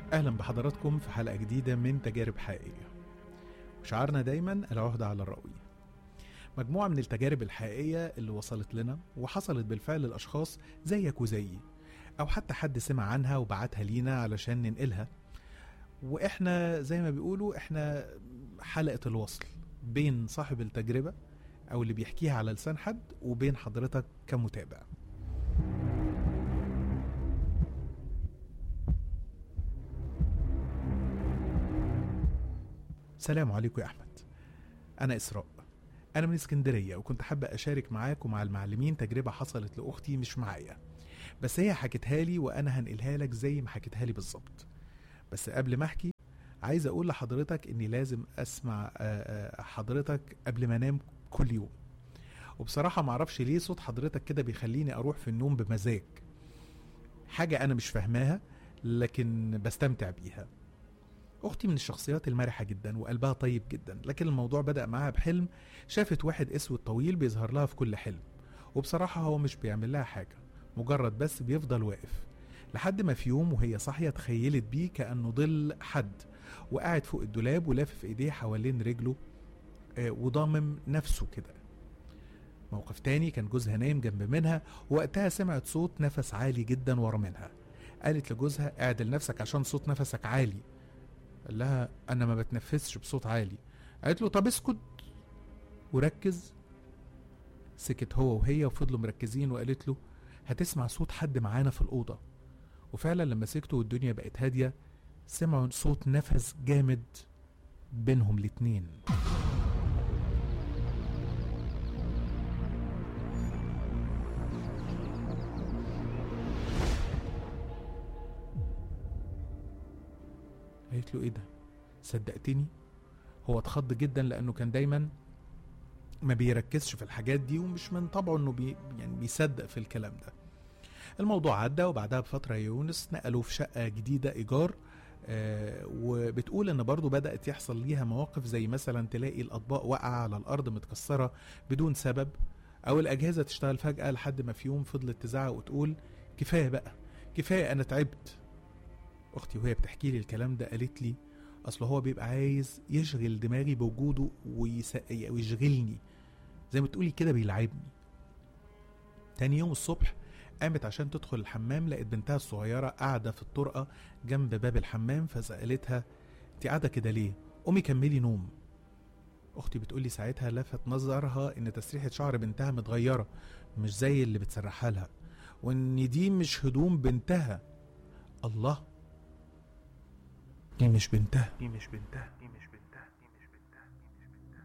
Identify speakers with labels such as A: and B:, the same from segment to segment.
A: أهلا بحضراتكم في حلقة جديدة من تجارب حقيقية شعارنا دايما العهدة على الرأي مجموعة من التجارب الحقيقية اللي وصلت لنا وحصلت بالفعل لأشخاص زيك وزيي أو حتى حد سمع عنها وبعتها لينا علشان ننقلها وإحنا زي ما بيقولوا إحنا حلقة الوصل بين صاحب التجربة أو اللي بيحكيها على لسان حد وبين حضرتك كمتابع سلام عليكم يا احمد انا اسراء انا من اسكندريه وكنت حابه اشارك معاك ومع المعلمين تجربه حصلت لاختي مش معايا بس هي حكتها لي وانا هنقلها لك زي ما حكتها لي بالظبط بس قبل ما احكي عايز اقول لحضرتك اني لازم اسمع آه، آه، حضرتك قبل ما انام كل يوم وبصراحه معرفش ليه صوت حضرتك كده بيخليني اروح في النوم بمزاج حاجه انا مش فاهماها لكن بستمتع بيها اختي من الشخصيات المرحه جدا وقلبها طيب جدا لكن الموضوع بدا معاها بحلم شافت واحد اسود طويل بيظهر لها في كل حلم وبصراحه هو مش بيعمل لها حاجه مجرد بس بيفضل واقف لحد ما في يوم وهي صاحيه تخيلت بيه كانه ظل حد وقاعد فوق الدولاب ولافف ايديه حوالين رجله آه، وضامم نفسه كده موقف تاني كان جوزها نايم جنب منها ووقتها سمعت صوت نفس عالي جدا ورا منها قالت لجوزها اعدل نفسك عشان صوت نفسك عالي قال لها انا ما بتنفسش بصوت عالي قالت له طب اسكت وركز سكت هو وهي وفضلوا مركزين وقالت له هتسمع صوت حد معانا في الأوضة وفعلا لما سكتوا والدنيا بقت هادية سمعوا صوت نفس جامد بينهم الاتنين قالت له ايه ده صدقتني هو اتخض جدا لانه كان دايما ما بيركزش في الحاجات دي ومش من طبعه انه بي يعني بيصدق في الكلام ده الموضوع عدى وبعدها بفترة يونس نقلوا في شقة جديدة إيجار آه وبتقول ان برضو بدأت يحصل ليها مواقف زي مثلا تلاقي الأطباق واقعة على الأرض متكسرة بدون سبب أو الأجهزة تشتغل فجأة لحد ما في يوم فضلت تزعق وتقول كفاية بقى كفاية أنا تعبت اختي وهي بتحكي لي الكلام ده قالت لي اصل هو بيبقى عايز يشغل دماغي بوجوده ويس... ويشغلني زي ما تقولي كده بيلعبني تاني يوم الصبح قامت عشان تدخل الحمام لقت بنتها الصغيرة قاعدة في الطرقة جنب باب الحمام فسألتها انت قاعدة كده ليه؟ قومي كملي نوم اختي بتقولي ساعتها لفت نظرها ان تسريحة شعر بنتها متغيرة مش زي اللي بتسرحها لها وان دي مش هدوم بنتها الله دي مش بنتها
B: دي مش بنتها دي مش بنتها دي مش بنتها دي مش بنتها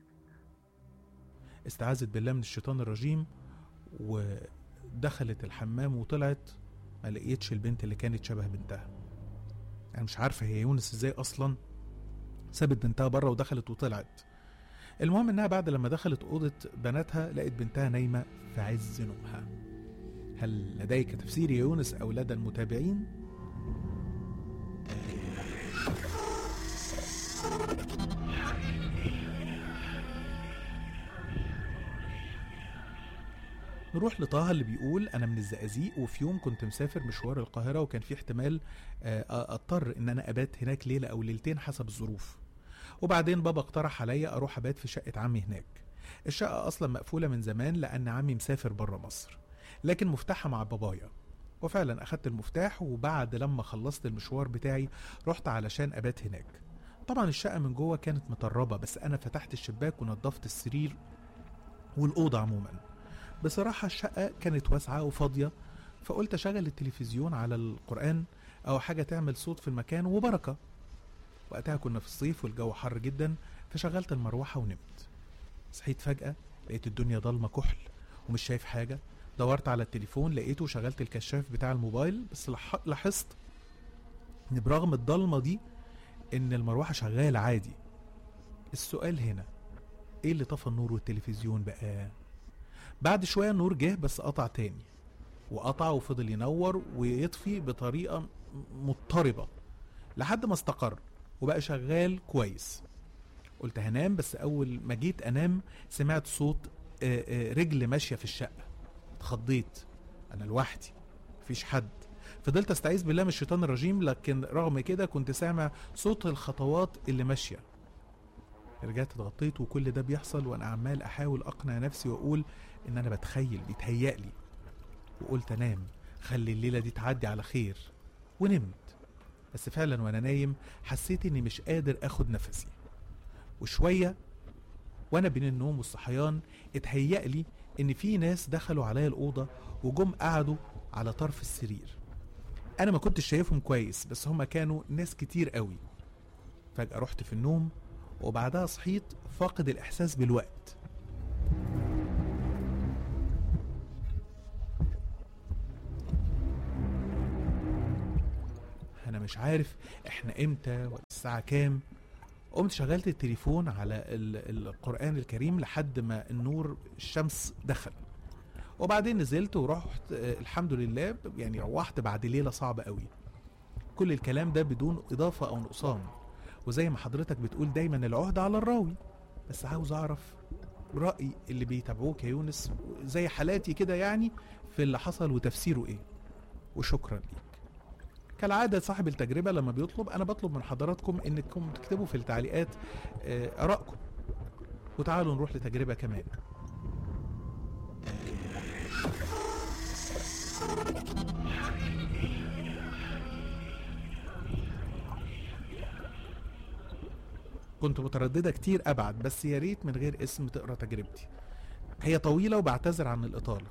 A: استعاذت بالله من الشيطان الرجيم ودخلت الحمام وطلعت ما لقيتش البنت اللي كانت شبه بنتها انا مش عارفه هي يونس ازاي اصلا سابت بنتها بره ودخلت وطلعت المهم انها بعد لما دخلت اوضه بناتها لقت بنتها نايمه في عز نومها هل لديك تفسير يا يونس او لدى المتابعين نروح لطه اللي بيقول انا من الزقازيق وفي يوم كنت مسافر مشوار القاهره وكان في احتمال آه، اضطر ان انا ابات هناك ليله او ليلتين حسب الظروف وبعدين بابا اقترح عليا اروح ابات في شقه عمي هناك الشقه اصلا مقفوله من زمان لان عمي مسافر بره مصر لكن مفتاحها مع بابايا وفعلا اخدت المفتاح وبعد لما خلصت المشوار بتاعي رحت علشان ابات هناك طبعا الشقه من جوه كانت مطربه بس انا فتحت الشباك ونضفت السرير والاوضه عموما بصراحة الشقة كانت واسعة وفاضية فقلت أشغل التلفزيون على القرآن أو حاجة تعمل صوت في المكان وبركة وقتها كنا في الصيف والجو حر جدا فشغلت المروحة ونمت صحيت فجأة لقيت الدنيا ضلمة كحل ومش شايف حاجة دورت على التليفون لقيته شغلت الكشاف بتاع الموبايل بس لح- لاحظت ان برغم الضلمة دي ان المروحة شغالة عادي السؤال هنا ايه اللي طفى النور والتلفزيون بقى بعد شوية النور جه بس قطع تاني وقطع وفضل ينور ويطفي بطريقة م- مضطربة لحد ما استقر وبقى شغال كويس قلت هنام بس أول ما جيت أنام سمعت صوت آه، آه، رجل ماشية في الشقة اتخضيت أنا لوحدي مفيش حد فضلت استعيذ بالله من الشيطان الرجيم لكن رغم كده كنت سامع صوت الخطوات اللي ماشيه رجعت اتغطيت وكل ده بيحصل وانا عمال احاول اقنع نفسي واقول ان انا بتخيل بيتهيألي وقلت انام خلي الليله دي تعدي على خير ونمت بس فعلا وانا نايم حسيت اني مش قادر اخد نفسي وشويه وانا بين النوم والصحيان اتهيألي ان في ناس دخلوا عليا الاوضه وجم قعدوا على طرف السرير انا ما كنتش شايفهم كويس بس هما كانوا ناس كتير قوي فجاه رحت في النوم وبعدها صحيت فاقد الاحساس بالوقت انا مش عارف احنا امتى ولا الساعه كام قمت شغلت التليفون على ال- القرآن الكريم لحد ما النور الشمس دخل وبعدين نزلت ورحت آه، الحمد لله يعني روحت بعد ليلة صعبة قوي كل الكلام ده بدون إضافة أو نقصان وزي ما حضرتك بتقول دايما العهدة على الراوي بس عاوز أعرف رأي اللي بيتابعوك يا يونس زي حالاتي كده يعني في اللي حصل وتفسيره إيه وشكرا ليك كالعادة صاحب التجربة لما بيطلب أنا بطلب من حضراتكم إنكم تكتبوا في التعليقات آه، آرائكم وتعالوا نروح لتجربة كمان كنت مترددة كتير أبعد بس يا ريت من غير اسم تقرا تجربتي هي طويلة وبعتذر عن الإطالة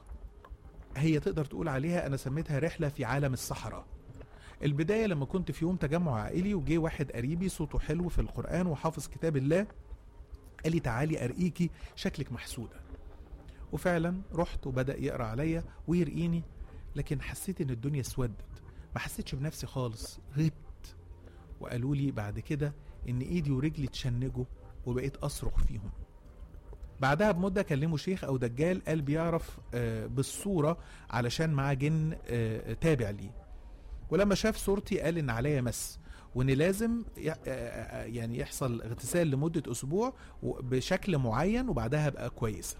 A: هي تقدر تقول عليها أنا سميتها رحلة في عالم الصحراء البداية لما كنت في يوم تجمع عائلي وجه واحد قريبي صوته حلو في القرآن وحافظ كتاب الله قال لي تعالي أرقيكي شكلك محسودة وفعلا رحت وبدأ يقرأ عليا ويرقيني لكن حسيت إن الدنيا اسودت ما حسيتش بنفسي خالص غبت وقالوا لي بعد كده إن إيدي ورجلي اتشنجوا وبقيت أصرخ فيهم بعدها بمدة كلموا شيخ أو دجال قال بيعرف آه، بالصورة علشان معاه جن آه، تابع ليه ولما شاف صورتي قال ان عليا مس وان لازم ي- آه، آه، يعني يحصل اغتسال لمده اسبوع و- بشكل معين وبعدها ابقى كويسه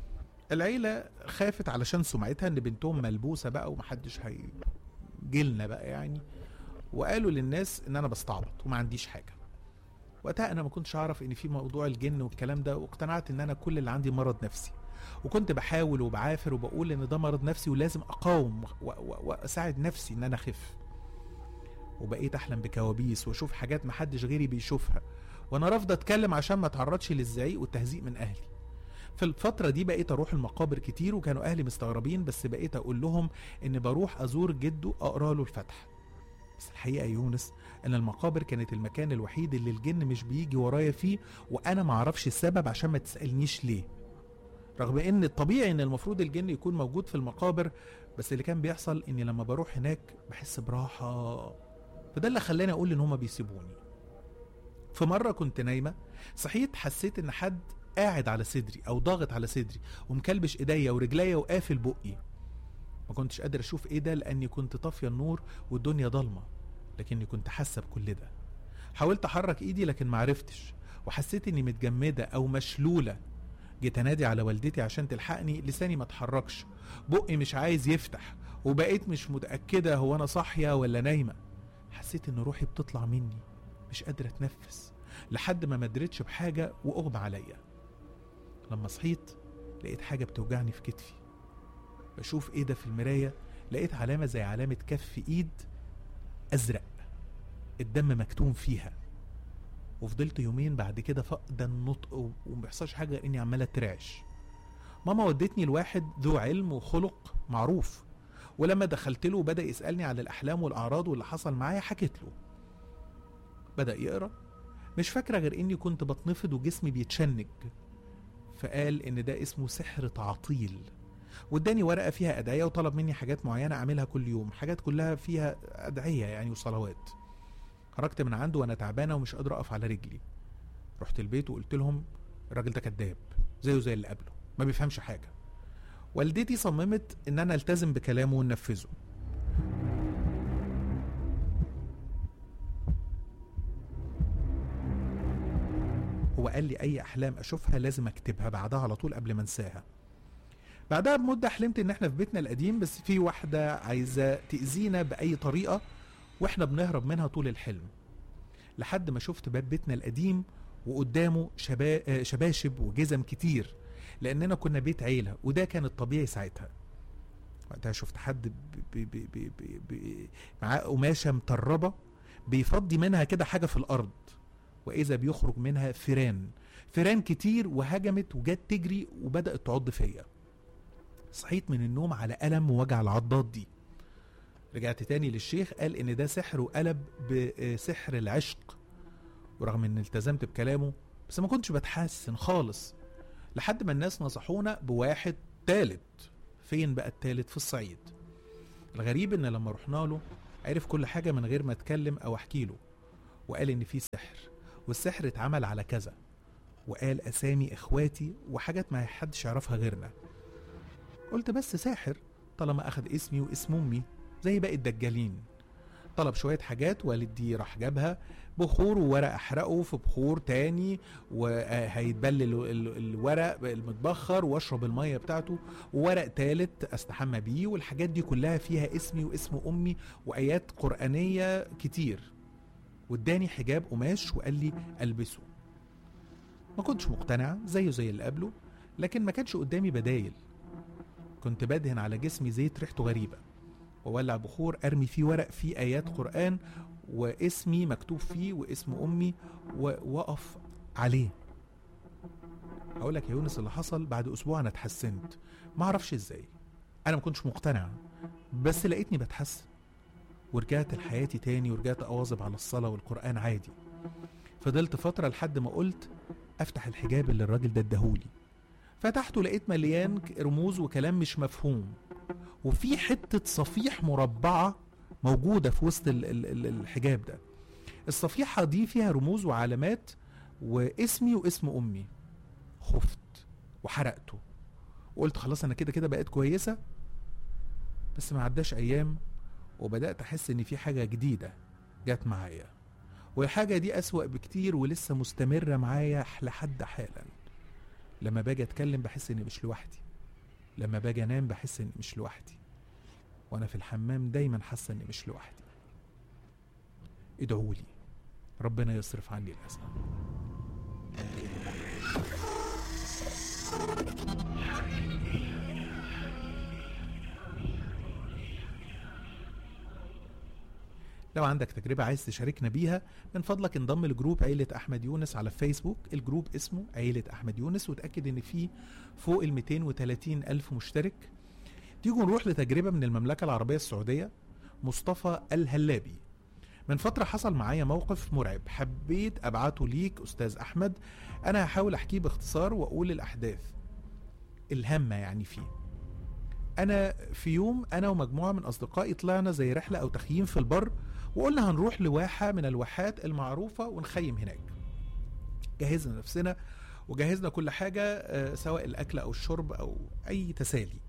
A: العيله خافت علشان سمعتها ان بنتهم ملبوسه بقى ومحدش هيجيلنا بقى يعني وقالوا للناس ان انا بستعبط وما عنديش حاجه وقتها انا ما كنتش اعرف ان في موضوع الجن والكلام ده واقتنعت ان انا كل اللي عندي مرض نفسي وكنت بحاول وبعافر وبقول ان ده مرض نفسي ولازم اقاوم و- و- واساعد نفسي ان انا اخف وبقيت احلم بكوابيس واشوف حاجات محدش غيري بيشوفها وانا رافضه اتكلم عشان ما اتعرضش للزعيق والتهزيق من اهلي في الفترة دي بقيت اروح المقابر كتير وكانوا اهلي مستغربين بس بقيت اقول لهم ان بروح ازور جده اقرا له الفاتحة بس الحقيقة يا يونس ان المقابر كانت المكان الوحيد اللي الجن مش بيجي ورايا فيه وانا معرفش السبب عشان ما تسألنيش ليه رغم ان الطبيعي ان المفروض الجن يكون موجود في المقابر بس اللي كان بيحصل اني لما بروح هناك بحس براحة فده اللي خلاني اقول ان هما بيسيبوني في مرة كنت نايمة صحيت حسيت ان حد قاعد على صدري او ضاغط على صدري ومكلبش ايديا ورجليا وقافل بقي ما كنتش قادر اشوف ايه ده لاني كنت طافية النور والدنيا ضلمة لكني كنت حاسة بكل ده حاولت احرك ايدي لكن معرفتش وحسيت اني متجمدة او مشلولة جيت انادي على والدتي عشان تلحقني لساني ما اتحركش بقي مش عايز يفتح وبقيت مش متأكدة هو انا صاحية ولا نايمة حسيت ان روحي بتطلع مني مش قادرة اتنفس لحد ما مدرتش بحاجة واغمى عليا لما صحيت لقيت حاجة بتوجعني في كتفي بشوف ايه ده في المراية لقيت علامة زي علامة كف ايد ازرق الدم مكتوم فيها وفضلت يومين بعد كده فاقدة النطق و- ومبيحصلش حاجة غير اني عمالة اترعش ماما ودتني لواحد ذو علم وخلق معروف ولما دخلت له وبدأ يسألني عن الأحلام والأعراض واللي حصل معايا حكيت له بدأ يقرأ مش فاكرة غير إني كنت بتنفض وجسمي بيتشنج فقال إن ده اسمه سحر تعطيل واداني ورقة فيها أدعية وطلب مني حاجات معينة أعملها كل يوم حاجات كلها فيها أدعية يعني وصلوات خرجت من عنده وأنا تعبانة ومش قادرة أقف على رجلي رحت البيت وقلت لهم الراجل ده كذاب زيه زي اللي قبله ما بيفهمش حاجة والدتي صممت ان انا التزم بكلامه وننفذه هو قال لي اي احلام اشوفها لازم اكتبها بعدها على طول قبل ما انساها بعدها بمدة حلمت ان احنا في بيتنا القديم بس في واحدة عايزة تأذينا بأي طريقة واحنا بنهرب منها طول الحلم لحد ما شفت باب بيتنا القديم وقدامه شبا... آه، شباشب وجزم كتير لاننا كنا بيت عيلة وده كان الطبيعي ساعتها وقتها شفت حد ب... ب... ب... ب... ب... ب... معاه قماشة مطربة بيفضي منها كده حاجة في الأرض وإذا بيخرج منها فيران فيران كتير وهجمت وجت تجري وبدأت تعض فيا صحيت من النوم على ألم ووجع العضات دي رجعت تاني للشيخ قال إن ده سحر وقلب بسحر العشق ورغم إن التزمت بكلامه بس ما كنتش بتحسن خالص لحد ما الناس نصحونا بواحد تالت فين بقى التالت في الصعيد الغريب إن لما رحنا له عرف كل حاجة من غير ما اتكلم أو أحكي له وقال إن في سحر والسحر اتعمل على كذا وقال أسامي إخواتي وحاجات ما حدش يعرفها غيرنا قلت بس ساحر طالما أخد اسمي واسم أمي زي باقي الدجالين طلب شوية حاجات والدي راح جابها بخور وورق أحرقه في بخور تاني وهيتبل ال- ال- الورق المتبخر واشرب المية بتاعته وورق تالت استحمى بيه والحاجات دي كلها فيها اسمي واسم أمي وآيات قرآنية كتير واداني حجاب قماش وقال لي البسه ما كنتش مقتنع زيه زي اللي قبله لكن ما كانش قدامي بدايل كنت بدهن على جسمي زيت ريحته غريبة وولع بخور ارمي فيه ورق فيه ايات قرآن واسمي مكتوب فيه واسم امي و- واقف عليه اقول لك يا يونس اللي حصل بعد اسبوع انا اتحسنت ما اعرفش ازاي انا ما كنتش مقتنع بس لقيتني بتحسن ورجعت لحياتي تاني ورجعت اواظب على الصلاة والقرآن عادي فضلت فترة لحد ما قلت افتح الحجاب اللي الراجل ده اداهولي فتحته لقيت مليان ك- رموز وكلام مش مفهوم وفي حتة صفيح مربعة موجودة في وسط ال- ال- ال- الحجاب ده الصفيحة دي فيها رموز وعلامات واسمي واسم أمي خفت وحرقته وقلت خلاص أنا كده كده بقيت كويسة بس ما عداش أيام وبدأت أحس إن في حاجة جديدة جت معايا والحاجة دي أسوأ بكتير ولسه مستمرة معايا لحد حالا لما باجي أتكلم بحس إني مش لوحدي لما باجي انام بحس اني مش لوحدي وانا في الحمام دايما حاسه اني مش لوحدي ادعوا لي ربنا يصرف عني الاذى لو عندك تجربة عايز تشاركنا بيها من فضلك انضم لجروب عيلة أحمد يونس على فيسبوك الجروب اسمه عيلة أحمد يونس وتأكد إن فيه فوق ال 230 ألف مشترك تيجوا نروح لتجربة من المملكة العربية السعودية مصطفى الهلابي من فترة حصل معايا موقف مرعب حبيت أبعته ليك أستاذ أحمد أنا هحاول أحكيه باختصار وأقول الأحداث الهامة يعني فيه أنا في يوم أنا ومجموعة من أصدقائي طلعنا زي رحلة أو تخييم في البر وقلنا هنروح لواحة من الواحات المعروفة ونخيم هناك جهزنا نفسنا وجهزنا كل حاجة آه، سواء الأكل أو الشرب أو أي تسالي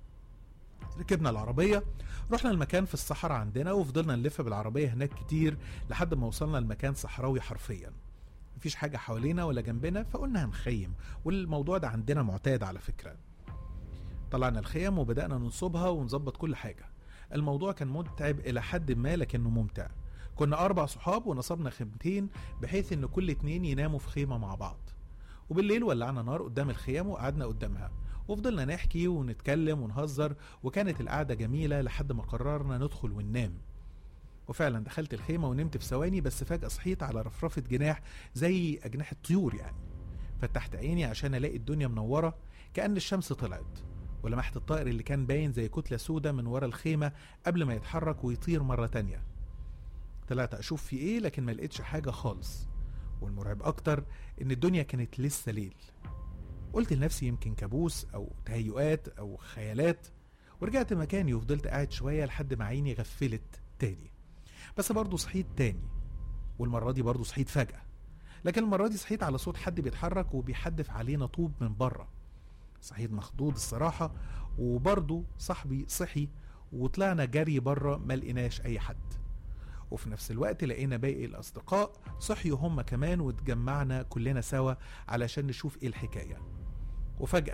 A: ركبنا العربية رحنا المكان في الصحراء عندنا وفضلنا نلف بالعربية هناك كتير لحد ما وصلنا لمكان صحراوي حرفيا مفيش حاجة حوالينا ولا جنبنا فقلنا هنخيم والموضوع ده عندنا معتاد على فكرة طلعنا الخيم وبدأنا ننصبها ونظبط كل حاجة الموضوع كان متعب إلى حد ما لكنه ممتع كنا أربع صحاب ونصبنا خيمتين بحيث إن كل اتنين يناموا في خيمة مع بعض وبالليل ولعنا نار قدام الخيام وقعدنا قدامها وفضلنا نحكي ونتكلم ونهزر وكانت القعدة جميلة لحد ما قررنا ندخل وننام وفعلا دخلت الخيمة ونمت في ثواني بس فجأة صحيت على رفرفة جناح زي أجنحة طيور يعني فتحت عيني عشان ألاقي الدنيا منورة كأن الشمس طلعت ولمحت الطائر اللي كان باين زي كتلة سودة من ورا الخيمة قبل ما يتحرك ويطير مرة تانية طلعت أشوف في إيه لكن ما لقيتش حاجة خالص والمرعب أكتر إن الدنيا كانت لسه ليل قلت لنفسي يمكن كابوس أو تهيؤات أو خيالات ورجعت مكاني وفضلت قاعد شوية لحد ما عيني غفلت تاني بس برضه صحيت تاني والمرة دي برضه صحيت فجأة لكن المرة دي صحيت على صوت حد بيتحرك وبيحدف علينا طوب من بره صحيت مخضوض الصراحة وبرضه صاحبي صحي وطلعنا جري بره ما لقيناش أي حد وفي نفس الوقت لقينا باقي الأصدقاء صحيوا هم كمان واتجمعنا كلنا سوا علشان نشوف إيه الحكاية وفجأة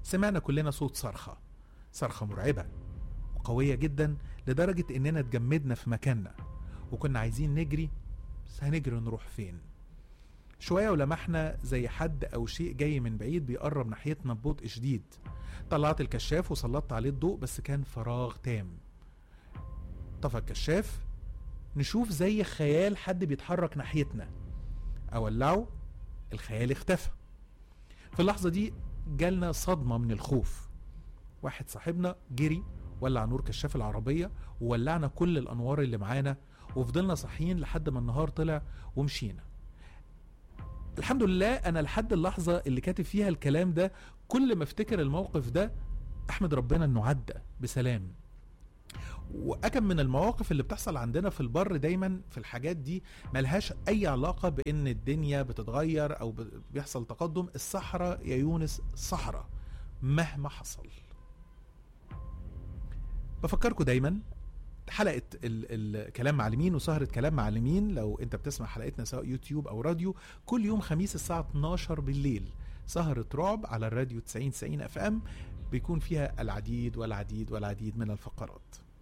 A: سمعنا كلنا صوت صرخة صرخة مرعبة وقوية جدا لدرجة إننا اتجمدنا في مكاننا وكنا عايزين نجري بس هنجري نروح فين شوية ولمحنا زي حد أو شيء جاي من بعيد بيقرب ناحيتنا ببطء شديد طلعت الكشاف وسلطت عليه الضوء بس كان فراغ تام طفى الكشاف نشوف زي خيال حد بيتحرك ناحيتنا أولعه الخيال اختفى في اللحظة دي جالنا صدمة من الخوف واحد صاحبنا جري ولع نور كشاف العربية وولعنا كل الأنوار اللي معانا وفضلنا صاحيين لحد ما النهار طلع ومشينا الحمد لله أنا لحد اللحظة اللي كاتب فيها الكلام ده كل ما افتكر الموقف ده أحمد ربنا إنه عدى بسلام وأكم من المواقف اللي بتحصل عندنا في البر دايما في الحاجات دي ملهاش أي علاقة بإن الدنيا بتتغير أو ب- بيحصل تقدم الصحراء يا يونس صحراء مهما حصل بفكركم دايما حلقة ال- الكلام معلمين وسهرة كلام معلمين لو انت بتسمع حلقتنا سواء يوتيوب او راديو كل يوم خميس الساعة 12 بالليل سهرة رعب على الراديو 90 90 اف ام بيكون فيها العديد والعديد والعديد من الفقرات